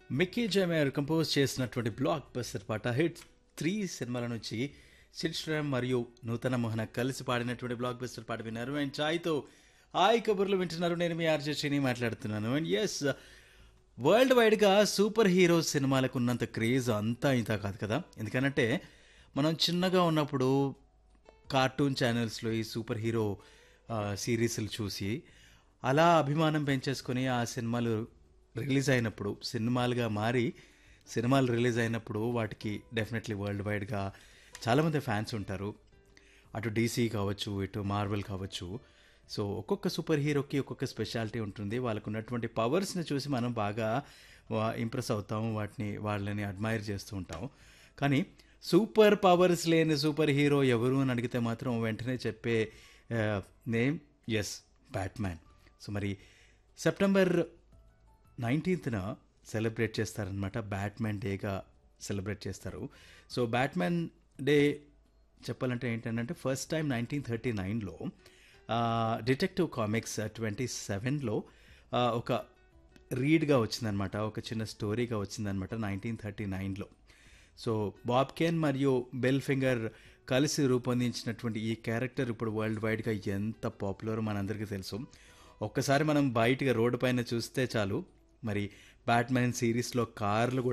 Mickey J Meyer compose చేసినటువంటి blockbuster పాట hit three సినిమాల నుంచి సిల్శ్రామ్ మరియు నూతన మోహన కలిసి పాడినటువంటి బ్లాక్ బస్టర్ పాట విన్నారు అండ్ చాయ్తో హాయ్ కబుర్లు వింటున్నారు నేను మీ ఆర్జే శ్రీని మాట్లాడుతున్నాను అండ్ ఎస్ వరల్డ్ వైడ్గా సూపర్ హీరో సినిమాలకు ఉన్నంత క్రేజ్ అంతా ఇంత కాదు కదా ఎందుకనంటే మనం చిన్నగా ఉన్నప్పుడు కార్టూన్ ఛానల్స్లో ఈ సూపర్ హీరో ఆ, సిరీస్లు చూసి అలా అభిమానం పెంచేసుకొని ఆ సినిమాలు రిలీజ్ అయినప్పుడు సినిమాలుగా మారి సినిమాలు రిలీజ్ అయినప్పుడు వాటికి డెఫినెట్లీ వరల్డ్ వైడ్గా చాలామంది ఫ్యాన్స్ ఉంటారు అటు డీసీ కావచ్చు ఇటు మార్వెల్ కావచ్చు సో ఒక్కొక్క సూపర్ హీరోకి ఒక్కొక్క స్పెషాలిటీ ఉంటుంది వాళ్ళకు ఉన్నటువంటి పవర్స్ని చూసి మనం బాగా ఇంప్రెస్ అవుతాము వాటిని వాళ్ళని అడ్మైర్ చేస్తూ ఉంటాం కానీ సూపర్ పవర్స్ లేని సూపర్ హీరో ఎవరు అని అడిగితే మాత్రం వెంటనే చెప్పే నేమ్ ఎస్ బ్యాట్మ్యాన్ సో మరి సెప్టెంబర్ నైన్టీన్త్న సెలబ్రేట్ చేస్తారనమాట బ్యాట్మ్యాన్ డేగా సెలబ్రేట్ చేస్తారు సో బ్యాట్మ్యాన్ డే చెప్పాలంటే ఏంటంటే ఫస్ట్ టైం నైన్టీన్ థర్టీ నైన్లో డిటెక్టివ్ కామిక్స్ ట్వంటీ సెవెన్లో ఒక రీడ్గా వచ్చిందనమాట ఒక చిన్న స్టోరీగా వచ్చిందనమాట నైన్టీన్ థర్టీ నైన్లో సో బాబ్ కెన్ మరియు బెల్ ఫింగర్ కలిసి రూపొందించినటువంటి ఈ క్యారెక్టర్ ఇప్పుడు వరల్డ్ వైడ్గా ఎంత పాపులర్ మనందరికీ తెలుసు ఒక్కసారి మనం బయటగా రోడ్డు పైన చూస్తే చాలు మరి బ్యాట్మ్యాన్ సిరీస్లో కార్లు కూడా